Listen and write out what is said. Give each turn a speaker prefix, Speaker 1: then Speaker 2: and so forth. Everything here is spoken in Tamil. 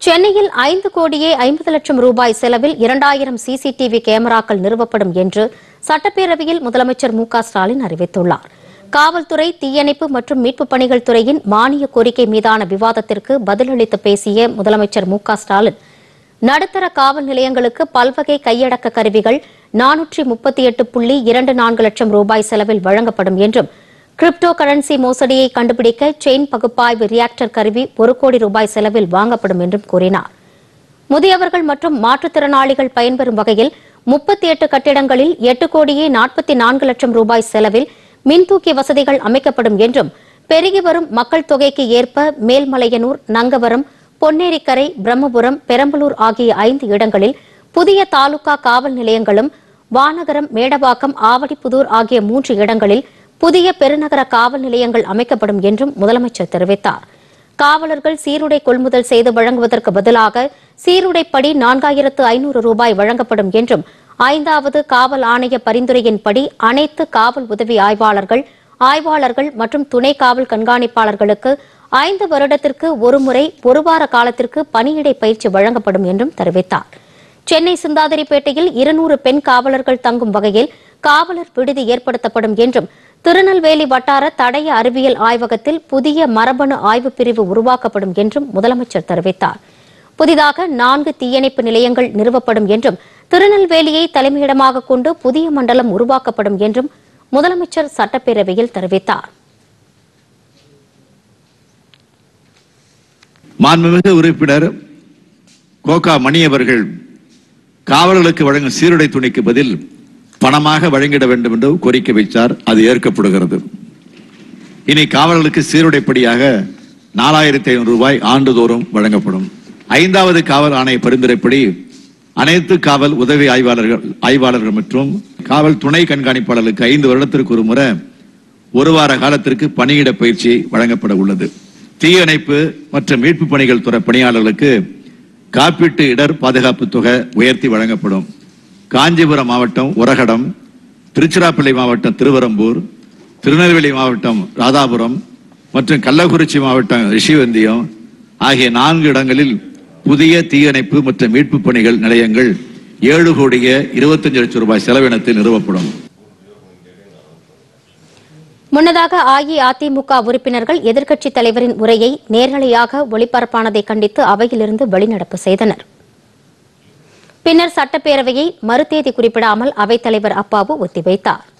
Speaker 1: சென்னையில் ஐந்து கோடியே ஐம்பது லட்சம் ரூபாய் செலவில் இரண்டாயிரம் சிசிடிவி கேமராக்கள் நிறுவப்படும் என்று சட்டப்பேரவையில் முதலமைச்சர் மு க ஸ்டாலின் அறிவித்துள்ளார் காவல்துறை தீயணைப்பு மற்றும் மீட்புப் பணிகள் துறையின் மானிய கோரிக்கை மீதான விவாதத்திற்கு பதிலளித்து பேசிய முதலமைச்சர் மு க ஸ்டாலின் நடுத்தர காவல் நிலையங்களுக்கு பல்வகை கையடக்க கருவிகள் நானூற்றி முப்பத்தி எட்டு புள்ளி இரண்டு நான்கு லட்சம் ரூபாய் செலவில் வழங்கப்படும் என்றும் கிரிப்டோ கரன்சி மோசடியை கண்டுபிடிக்க செயின் பகுப்பாய்வு ரியாக்டர் கருவி ஒரு கோடி ரூபாய் செலவில் வாங்கப்படும் என்றும் கூறினார் முதியவர்கள் மற்றும் மாற்றுத்திறனாளிகள் பயன்பெறும் வகையில் முப்பத்தி எட்டு கட்டிடங்களில் எட்டு கோடியே நாற்பத்தி நான்கு லட்சம் ரூபாய் செலவில் மின்தூக்கி வசதிகள் அமைக்கப்படும் என்றும் பெருகி வரும் மக்கள் தொகைக்கு ஏற்ப மேல்மலையனூர் நங்கவரம் பொன்னேரிக்கரை பிரம்மபுரம் பெரம்பலூர் ஆகிய ஐந்து இடங்களில் புதிய தாலுகா காவல் நிலையங்களும் வானகரம் மேடவாக்கம் ஆவடிப்புதூர் ஆகிய மூன்று இடங்களில் புதிய பெருநகர காவல் நிலையங்கள் அமைக்கப்படும் என்றும் முதலமைச்சர் தெரிவித்தார் காவலர்கள் சீருடை கொள்முதல் செய்து வழங்குவதற்கு பதிலாக சீருடைப்படி நான்காயிரத்து ஐநூறு ரூபாய் வழங்கப்படும் என்றும் ஐந்தாவது காவல் ஆணைய பரிந்துரையின்படி அனைத்து காவல் உதவி ஆய்வாளர்கள் ஆய்வாளர்கள் மற்றும் துணை காவல் கண்காணிப்பாளர்களுக்கு ஐந்து வருடத்திற்கு ஒருமுறை ஒரு வார காலத்திற்கு பணியிடை பயிற்சி வழங்கப்படும் என்றும் தெரிவித்தார் சென்னை சிந்தாதிரிப்பேட்டையில் இருநூறு பெண் காவலர்கள் தங்கும் வகையில் காவலர் விடுதி ஏற்படுத்தப்படும் என்றும் திருநெல்வேலி வட்டார தடய அறிவியல் ஆய்வகத்தில் புதிய மரபணு ஆய்வு பிரிவு உருவாக்கப்படும் என்றும் முதலமைச்சர் தெரிவித்தார் புதிதாக நான்கு தீயணைப்பு நிலையங்கள் நிறுவப்படும் என்றும் திருநெல்வேலியை தலைமையிடமாக கொண்டு புதிய மண்டலம் உருவாக்கப்படும் என்றும் முதலமைச்சர் சட்டப்பேரவையில் தெரிவித்தார்
Speaker 2: மாண்புமிகு உறுப்பினர் கோகா மணி அவர்கள் காவலர்களுக்கு வழங்கும் சீருடை துணிக்கு பதில் பணமாக வழங்கிட வேண்டும் என்று கோரிக்கை வைத்தார் அது ஏற்கப்படுகிறது இனி காவலர்களுக்கு சீருடைப்படியாக நாலாயிரத்தி ஐநூறு ரூபாய் ஆண்டுதோறும் வழங்கப்படும் ஐந்தாவது காவல் ஆணைய பரிந்துரைப்படி அனைத்து காவல் உதவி ஆய்வாளர்கள் ஆய்வாளர்கள் மற்றும் காவல் துணை கண்காணிப்பாளர்களுக்கு ஐந்து வருடத்திற்கு ஒரு முறை ஒரு வார காலத்திற்கு பணியிட பயிற்சி வழங்கப்பட உள்ளது தீயணைப்பு மற்றும் மீட்பு பணிகள் துறை பணியாளர்களுக்கு காப்பீட்டு இடர் பாதுகாப்பு தொகை உயர்த்தி வழங்கப்படும் காஞ்சிபுரம் மாவட்டம் உரகடம் திருச்சிராப்பள்ளி மாவட்டம் திருவரம்பூர் திருநெல்வேலி மாவட்டம் ராதாபுரம் மற்றும் கள்ளக்குறிச்சி மாவட்டம் ரிஷிவந்தியம் ஆகிய நான்கு இடங்களில் புதிய தீயணைப்பு மற்றும் மீட்பு பணிகள் நிலையங்கள் ஏழு கோடியே இருபத்தஞ்சு லட்சம் ரூபாய் செலவினத்தில் நிறுவப்படும்
Speaker 1: முன்னதாக அஇஅதிமுக உறுப்பினர்கள் எதிர்க்கட்சித் தலைவரின் உரையை நேரலையாக ஒளிபரப்பானதை கண்டித்து அவையிலிருந்து வெளிநடப்பு செய்தனர் பின்னர் சட்டப்பேரவையை மறுதேதி குறிப்பிடாமல் அவைத்தலைவர் அப்பாவு ஒத்திவைத்தார்